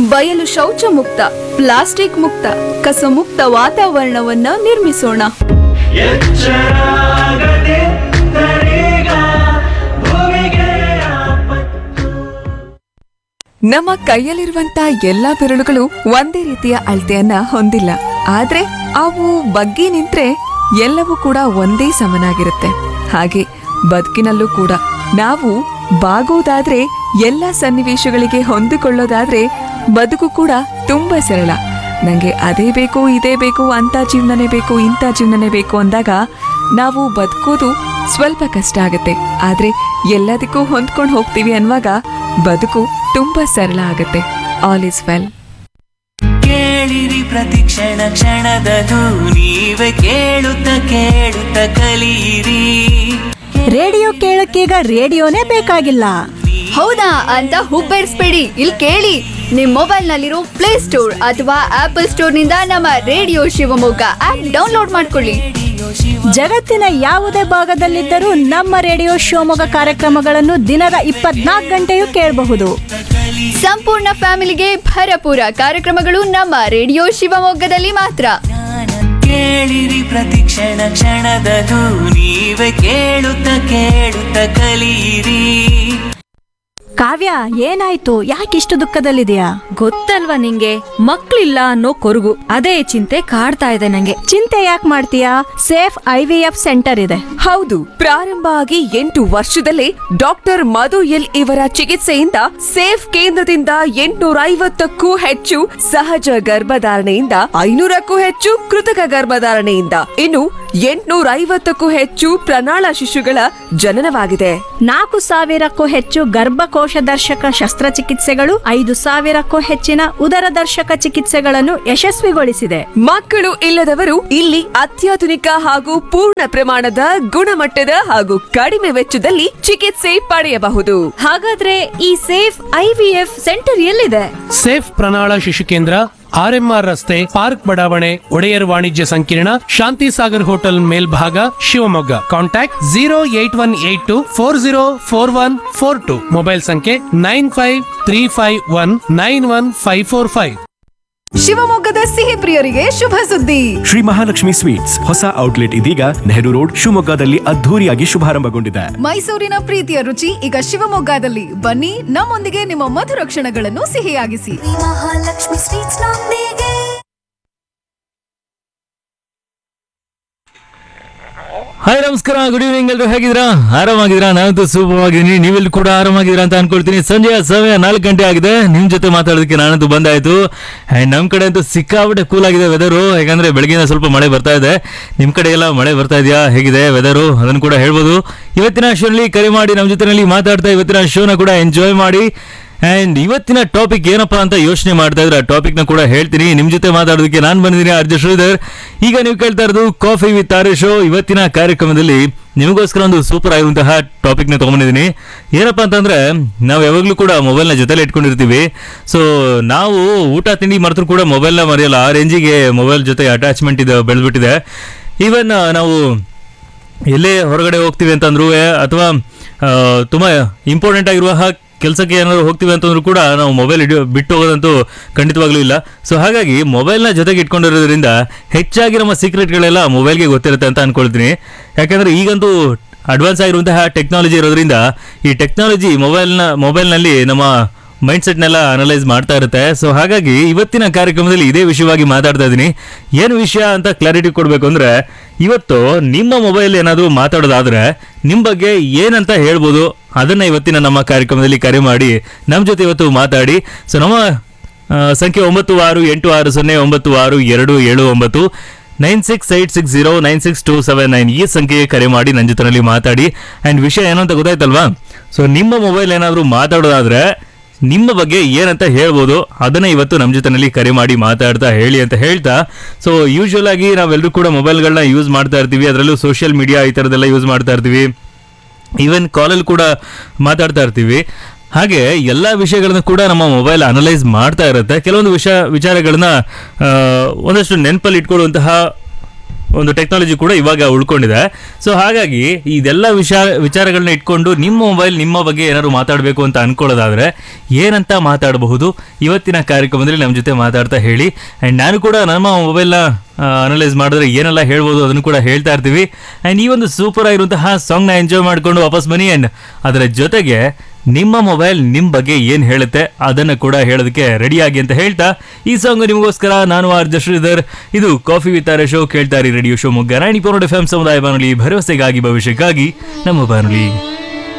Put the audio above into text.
ಬಯಲು ಶೌಚ ಮುಕ್ತ ಪ್ಲಾಸ್ಟಿಕ್ ಮುಕ್ತ ಕಸ ಮುಕ್ತ ವಾತಾವರಣವನ್ನ ನಿರ್ಮಿಸೋಣ ಎಚ್ಚರಾಗದಿದ್ದರೀಗ ಭೂಮಿಗೆ ಆಪತ್ತು ನಮ್ಮ ಕೈಯಲ್ಲಿರುವಂತ ಎಲ್ಲಾ ಬೆರಳುಗಳು ಒಂದೇ ರೀತಿಯ ಅಳತೆಯನ್ನ ಹೊಂದಿಲ್ಲ ಆದ್ರೆ ಅವು ಬಗ್ಗಿ ನಿಂತ್ರೆ ಎಲ್ಲವೂ ಕೂಡ ಒಂದೇ ಸಮನಾಗಿರುತ್ತೆ ಹಾಗೆ ಬದುಕಿನಲ್ಲೂ ಕೂಡ ನಾವು ಬಾಗೋದಾದ್ರೆ ಎಲ್ಲ ಸನ್ನಿವೇಶಗಳಿಗೆ ಹೊಂದಿಕೊಳ್ಳೋದಾದ್ರೆ ಬದುಕು ಕೂಡ ತುಂಬಾ ಸರಳ ನಂಗೆ ಅದೇ ಬೇಕು ಇದೇ ಬೇಕು ಅಂತ ಜೀವನನೇ ಬೇಕು ಇಂಥ ಜೀವನನೇ ಬೇಕು ಅಂದಾಗ ನಾವು ಬದುಕೋದು ಸ್ವಲ್ಪ ಕಷ್ಟ ಆಗುತ್ತೆ ಆದ್ರೆ ಎಲ್ಲದಕ್ಕೂ ಹೊಂದ್ಕೊಂಡು ಹೋಗ್ತೀವಿ ಅನ್ನುವಾಗ ಬದುಕು ತುಂಬಾ ಸರಳ ಆಗುತ್ತೆ ಆಲ್ ಇಸ್ ವೆಲ್ ಕೇಳಿರಿ ಪ್ರತಿ ಕ್ಷಣ ಕ್ಷಣದದು ನೀವೇ ಕೇಳುತ್ತ ಕೇಳುತ್ತ ಕಲಿಯಿರಿ ರೇಡಿಯೋ ಕೇಳಕ್ಕೀಗ ರೇಡಿಯೋನೇ ಬೇಕಾಗಿಲ್ಲ ಹೌದಾ ಅಂತ ಹುಬ್ಬೇರಿಸ್ಬೇಡಿ ಇಲ್ಲಿ ಕೇಳಿ ನಿಮ್ ಮೊಬೈಲ್ ನಲ್ಲಿರೋ ಪ್ಲೇ ಸ್ಟೋರ್ ಅಥವಾ ಆಪಲ್ ಸ್ಟೋರ್ ನಿಂದ ನಮ್ಮ ರೇಡಿಯೋ ಶಿವಮೊಗ್ಗ ಆಪ್ ಡೌನ್ಲೋಡ್ ಮಾಡ್ಕೊಳ್ಳಿ ಜಗತ್ತಿನ ಯಾವುದೇ ಭಾಗದಲ್ಲಿದ್ದರೂ ನಮ್ಮ ರೇಡಿಯೋ ಶಿವಮೊಗ್ಗ ಕಾರ್ಯಕ್ರಮಗಳನ್ನು ದಿನದ ಇಪ್ಪತ್ನಾಲ್ಕು ಗಂಟೆಯೂ ಕೇಳಬಹುದು ಸಂಪೂರ್ಣ ಫ್ಯಾಮಿಲಿಗೆ ಭರಪೂರ ಕಾರ್ಯಕ್ರಮಗಳು ನಮ್ಮ ರೇಡಿಯೋ ಶಿವಮೊಗ್ಗದಲ್ಲಿ ಮಾತ್ರ ಕೇಳಿರಿ ಪ್ರತಿ ಕ್ಷಣ ಕ್ಷಣದದು ನೀವೇ ಕೇಳುತ್ತ ಕೇಳುತ್ತ ಕಲಿಯಿರಿ ಕಾವ್ಯ ಏನಾಯ್ತು ಯಾಕಿಷ್ಟು ದುಃಖದಲ್ಲಿದೆಯಾ ಗೊತ್ತಲ್ವಾ ನಿಂಗೆ ಮಕ್ಳಿಲ್ಲ ಅನ್ನೋ ಕೊರಗು ಅದೇ ಚಿಂತೆ ಕಾಡ್ತಾ ಇದೆ ನಂಗೆ ಚಿಂತೆ ಯಾಕೆ ಮಾಡ್ತೀಯಾ safe I V F centre ಇದೆ ಹೌದು ಪ್ರಾರಂಭ ಆಗಿ ಎಂಟು ವರ್ಷದಲ್ಲೇ ಡಾಕ್ಟರ್ ಮಧು ಎಲ್ ಇವರ ಚಿಕಿತ್ಸೆಯಿಂದ ಸೇಫ್ ಕೇಂದ್ರದಿಂದ ಎಂಟುನೂರ ಐವತ್ತಕ್ಕೂ ಹೆಚ್ಚು ಸಹಜ ಗರ್ಭಧಾರಣೆಯಿಂದ ಐನೂರಕ್ಕೂ ಹೆಚ್ಚು ಕೃತಕ ಗರ್ಭಧಾರಣೆಯಿಂದ ಇನ್ನು ಎಂಟುನೂರ ಐವತ್ತಕ್ಕೂ ಹೆಚ್ಚು ಪ್ರಣಾಳ ಶಿಶುಗಳ ಜನನವಾಗಿದೆ ನಾಲ್ಕು ಸಾವಿರಕ್ಕೂ ಹೆಚ್ಚು ಗರ್ಭಕೋಶ ದರ್ಶಕ ಶಸ್ತ್ರಚಿಕಿತ್ಸೆಗಳು ಐದು ಸಾವಿರಕ್ಕೂ ಹೆಚ್ಚಿನ ಉದರ ದರ್ಶಕ ಚಿಕಿತ್ಸೆಗಳನ್ನು ಯಶಸ್ವಿಗೊಳಿಸಿದೆ ಮಕ್ಕಳು ಇಲ್ಲದವರು ಇಲ್ಲಿ ಅತ್ಯಾಧುನಿಕ ಹಾಗೂ ಪೂರ್ಣ ಪ್ರಮಾಣದ ಗುಣಮಟ್ಟದ ಹಾಗೂ ಕಡಿಮೆ ವೆಚ್ಚದಲ್ಲಿ ಚಿಕಿತ್ಸೆ ಪಡೆಯಬಹುದು ಹಾಗಾದ್ರೆ ಈ safe I V F centre ಎಲ್ಲಿದೆ ಸೇಫ್ ಪ್ರಣಾಳ ಶಿಶು ಕೇಂದ್ರ ಆರ್ಎಂಆರ್ ರಸ್ತೆ ಪಾರ್ಕ್ ಬಡಾವಣೆ ಒಡೆಯರ್ ವಾಣಿಜ್ಯ ಸಂಕೀರ್ಣ ಶಾಂತಿ ಸಾಗರ್ ಹೋಟೆಲ್ ಮೇಲ್ಭಾಗ Shivamogga contact zero eight one eight two four zero four one four two mobile ಸಂಖ್ಯೆ nine five three five one nine one five four five ಶಿವಮೊಗ್ಗದ ಸಿಹಿ ಪ್ರಿಯರಿಗೆ ಶುಭ ಸುದ್ದಿ ಶ್ರೀ ಮಹಾಲಕ್ಷ್ಮಿ ಸ್ವೀಟ್ಸ್ ಹೊಸ ಔಟ್ಲೆಟ್ ಇದೀಗ ನೆಹರು ರೋಡ್ ಶಿವಮೊಗ್ಗದಲ್ಲಿ ಅದ್ಧೂರಿಯಾಗಿ ಶುಭಾರಂಭಗೊಂಡಿದೆ ಮೈಸೂರಿನ ಪ್ರೀತಿಯ ರುಚಿ ಈಗ ಶಿವಮೊಗ್ಗದಲ್ಲಿ ಬನ್ನಿ ನಮ್ಮೊಂದಿಗೆ ನಿಮ್ಮ ಮಧುರ ಕ್ಷಣಗಳನ್ನು ಸಿಹಿಯಾಗಿಸಿ ಮಹಾಲಕ್ಷ್ಮಿ ಸ್ವೀಟ್ಸ್ ನೊಂದಿಗೆ ಹಾಯ್ ನಮಸ್ಕಾರ ಗುಡ್ ಈವ್ನಿಂಗ್ ಎಲ್ಲರೂ ಹೇಗಿದ್ದೀರಾ ಆರಾಮಾಗಿದ್ದೀರಾ ನಾನಂತೂ ಸೂಪರ್ ಆಗಿದ್ದೀನಿ ನೀವೆಲ್ಲಿ ಕೂಡ ಆರಾಮಾಗಿದ್ದೀರಾ ಅಂತ ಅನ್ಕೊಳ್ತೀನಿ ಸಂಜೆಯ ಸಮಯ ನಾಲ್ಕು ಗಂಟೆ ಆಗಿದೆ ನಿಮ್ ಜೊತೆ ಮಾತಾಡೋದಕ್ಕೆ ನಾನಂತೂ ಬಂದಾಯ್ತು ಅಂಡ್ ನಮ್ ಕಡೆ ಅಂತೂ ಸಿಕ್ಕಾಬಿಟ್ಟೆ ಕೂಲ್ ಆಗಿದೆ ವೆದರು ಯಾಕಂದ್ರೆ ಬೆಳಗಿನ ಸ್ವಲ್ಪ ಮಳೆ ಬರ್ತಾ ಇದೆ ನಿಮ್ ಕಡೆ ಎಲ್ಲ ಮಳೆ ಬರ್ತಾ ಇದೆಯಾ ಹೇಗಿದೆ ವೆದರು ಅದನ್ನು ಕೂಡ ಹೇಳ್ಬೋದು ಇವತ್ತಿನ ಶೋನಲ್ಲಿ ಕರೆ ಮಾಡಿ ನಮ್ಮ ಜೊತೆನಲ್ಲಿ ಮಾತಾಡ್ತಾ ಇವತ್ತಿನ ಶೋನ ಕೂಡ ಎಂಜಾಯ್ ಮಾಡಿ ಅಂಡ್ ಇವತ್ತಿನ ಟಾಪಿಕ್ ಏನಪ್ಪಾ ಅಂತ ಯೋಚನೆ ಮಾಡ್ತಾ ಇದ್ರೆ ಆ ಟಾಪಿಕ್ ನ ಕೂಡ ಹೇಳ್ತೀನಿ ನಿಮ್ ಜೊತೆ ಮಾತಾಡೋದಕ್ಕೆ ನಾನು ಬಂದಿದ್ದೀನಿ ಅರ್ಜು ಶ್ರೀಧರ್ ಈಗ ನೀವು ಕೇಳ್ತಾ ಇರೋದು ಕಾಫಿ ವಿತ್ ಆರ್ ಶೋ ಇವತ್ತಿನ ಕಾರ್ಯಕ್ರಮದಲ್ಲಿ ನಿಮಗೋಸ್ಕರ ಒಂದು ಸೂಪರ್ ಆಗಿರುವಂತಹ ಟಾಪಿಕ್ ನ ತಗೊಂಡಿದ್ದೀನಿ ಏನಪ್ಪಾ ಅಂತಂದ್ರೆ ನಾವು ಯಾವಾಗಲೂ ಕೂಡ ಮೊಬೈಲ್ನ ಜೊತೆಲೆ ಇಟ್ಕೊಂಡಿರ್ತೀವಿ ಸೊ ನಾವು ಊಟ ತಿಂಡಿ ಮರೆತರು ಕೂಡ ಮೊಬೈಲ್ನ ಮರೆಯಲ್ಲ ಆ ರೇಂಜಿಗೆ ಮೊಬೈಲ್ ಜೊತೆ ಅಟ್ಯಾಚ್ಮೆಂಟ್ ಇದೆ ಬೆಳೆದ್ಬಿಟ್ಟಿದೆ ಈವನ್ ನಾವು ಎಲ್ಲೇ ಹೊರಗಡೆ ಹೋಗ್ತೀವಿ ಅಂತಂದ್ರು ಅಥವಾ ಆ, ತುಂಬಾ ಇಂಪಾರ್ಟೆಂಟ್ ಆಗಿರುವ ಕೆಲಸಕ್ಕೆ ಏನಾದ್ರು ಹೋಗ್ತೀವಿ ಅಂತಂದ್ರೂ ಕೂಡ ನಾವು ಮೊಬೈಲ್ ಹಿಡಿಯೋ ಬಿಟ್ಟು ಹೋಗೋದಂತೂ ಖಂಡಿತವಾಗ್ಲೂ ಇಲ್ಲ ಸೊ ಹಾಗಾಗಿ ಮೊಬೈಲ್ನ ಜೊತೆಗೆ ಇಟ್ಕೊಂಡಿರೋದ್ರಿಂದ ಹೆಚ್ಚಾಗಿ ನಮ್ಮ ಸೀಕ್ರೆಟ್ಗಳೆಲ್ಲ ಮೊಬೈಲ್ಗೆ ಗೊತ್ತಿರುತ್ತೆ ಅಂತ ಅನ್ಕೊಳ್ತೀನಿ ಯಾಕಂದ್ರೆ ಈಗಂತೂ ಅಡ್ವಾನ್ಸ್ ಆಗಿರುವಂತಹ ಟೆಕ್ನಾಲಜಿ ಇರೋದ್ರಿಂದ ಈ ಟೆಕ್ನಾಲಜಿ ಮೊಬೈಲ್ನ ಮೊಬೈಲ್ನಲ್ಲಿ ನಮ್ಮ ಮೈಂಡ್ ಸೆಟ್ನೆಲ್ಲ ಅನಲೈಸ್ ಮಾಡ್ತಾ ಇರುತ್ತೆ ಸೊ ಹಾಗಾಗಿ ಇವತ್ತಿನ ಕಾರ್ಯಕ್ರಮದಲ್ಲಿ ಇದೇ ವಿಷಯವಾಗಿ ಮಾತಾಡ್ತಾ ಇದ್ದೀನಿ ಏನು ವಿಷಯ ಅಂತ ಕ್ಲಾರಿಟಿ ಕೊಡಬೇಕು ಅಂದ್ರೆ ಇವತ್ತು ನಿಮ್ಮ ಮೊಬೈಲ್ ಏನಾದರೂ ಮಾತಾಡೋದಾದ್ರೆ ನಿಮ್ಮ ಬಗ್ಗೆ ಏನಂತ ಹೇಳ್ಬೋದು ಅದನ್ನ ಇವತ್ತಿನ ನಮ್ಮ ಕಾರ್ಯಕ್ರಮದಲ್ಲಿ ಕರೆ ಮಾಡಿ ನಮ್ಮ ಜೊತೆ ಇವತ್ತು ಮಾತಾಡಿ ಸೊ ನಮ್ಮ ಆ, ಸಂಖ್ಯೆ ಒಂಬತ್ತು ಆರು ಎಂಟು ಆರು ಸೊನ್ನೆ ಒಂಬತ್ತು ಆರು ಎರಡು ಏಳು ಒಂಬತ್ತು nine six eight six zero nine six two seven nine ಈ ಸಂಖ್ಯೆಗೆ ಕರೆ ಮಾಡಿ ನನ್ನ ಜೊತೆನಲ್ಲಿ ಮಾತಾಡಿ ಆ್ಯಂಡ್ ವಿಷಯ ಏನು ಅಂತ ಗೊತ್ತಾಯ್ತಲ್ವಾ ಸೊ ನಿಮ್ಮ ಮೊಬೈಲ್ ಏನಾದರೂ ಮಾತಾಡೋದಾದ್ರೆ ನಿಮ್ಮ ಬಗ್ಗೆ ಏನಂತ ಹೇಳ್ಬೋದು ಅದನ್ನ ಇವತ್ತು ನಮ್ಮ ಜೊತೆನಲ್ಲಿ ಕರೆ ಮಾಡಿ ಮಾತಾಡ್ತಾ ಹೇಳಿ ಅಂತ ಹೇಳ್ತಾ ಸೊ ಯೂಶುವಲ್ ಆಗಿ ನಾವೆಲ್ಲರೂ ಕೂಡ ಮೊಬೈಲ್ಗಳನ್ನ ಯೂಸ್ ಮಾಡ್ತಾ ಇರ್ತೀವಿ ಅದರಲ್ಲೂ ಸೋಷಿಯಲ್ ಮೀಡಿಯಾ ಈ ಥರದ್ದೆಲ್ಲ ಯೂಸ್ ಮಾಡ್ತಾ ಇರ್ತೀವಿ ಈವನ್ ಕಾಲಲ್ಲಿ ಕೂಡ ಮಾತಾಡ್ತಾ ಇರ್ತೀವಿ ಹಾಗೆ ಎಲ್ಲ ವಿಷಯಗಳನ್ನ ಕೂಡ ನಮ್ಮ ಮೊಬೈಲ್ ಅನಲೈಸ್ ಮಾಡ್ತಾ ಇರುತ್ತೆ ಕೆಲವೊಂದು ವಿಷಯ ವಿಚಾರಗಳನ್ನ ಆ, ಒಂದಷ್ಟು ನೆನಪಲ್ಲಿ ಇಟ್ಕೊಳ್ಳುವಂತಹ ಒಂದು ಟೆಕ್ನಾಲಜಿ ಕೂಡ ಇವಾಗ ಉಳ್ಕೊಂಡಿದೆ ಸೊ ಹಾಗಾಗಿ ಇದೆಲ್ಲ ವಿಚಾರ ವಿಚಾರಗಳನ್ನ ಇಟ್ಕೊಂಡು ನಿಮ್ಮ ಮೊಬೈಲ್ ನಿಮ್ಮ ಬಗ್ಗೆ ಏನಾದ್ರು ಮಾತಾಡಬೇಕು ಅಂತ ಅನ್ಕೊಳ್ಳೋದಾದ್ರೆ ಏನಂತ ಮಾತಾಡಬಹುದು ಇವತ್ತಿನ ಕಾರ್ಯಕ್ರಮದಲ್ಲಿ ನಮ್ಮ ಜೊತೆ ಮಾತಾಡ್ತಾ ಹೇಳಿ ಆ್ಯಂಡ್ ನಾನು ಕೂಡ ನಮ್ಮ ಮೊಬೈಲ್ನ ಅನಲೈಸ್ ಮಾಡಿದ್ರೆ ಏನೆಲ್ಲ ಹೇಳ್ಬೋದು ಅದನ್ನು ಕೂಡ ಹೇಳ್ತಾ ಇರ್ತೀವಿ ಆ್ಯಂಡ್ ಈ ಒಂದು ಸೂಪರ್ ಆಗಿರುವಂತಹ ಸಾಂಗ್ನ ಎಂಜಾಯ್ ಮಾಡ್ಕೊಂಡು ವಾಪಸ್ ಬನ್ನಿ ಆ್ಯಂಡ್ ಅದರ ಜೊತೆಗೆ ನಿಮ್ಮ ಮೊಬೈಲ್ ನಿಮ್ಮ ಬಗ್ಗೆ ಏನು ಹೇಳುತ್ತೆ ಅದನ್ನು ಕೂಡ ಹೇಳೋದಕ್ಕೆ ರೆಡಿಯಾಗಿ ಅಂತ ಹೇಳ್ತಾ ಈ ಸಾಂಗ್ ನಿಮಗೋಸ್ಕರ ನಾನು ಆರ್ ಶ್ರೀಧರ್ ಇದು ಕಾಫಿ ವಿತ್ ಆರ್ ಶೋ ಕೇಳ್ತಾ ಇರಿ ರೇಡಿಯೋ ಶೋ ಮುಗ್ಗ ರಾಣಿ ಪೋರ್ಡ್ ಎಫ್ ಎಂ ಸಮುದಾಯ ಬಾನುಲಿ ಭರವಸೆಗಾಗಿ ಭವಿಷ್ಯಕ್ಕಾಗಿ ನಮ್ಮ ಬಾನುಲಿ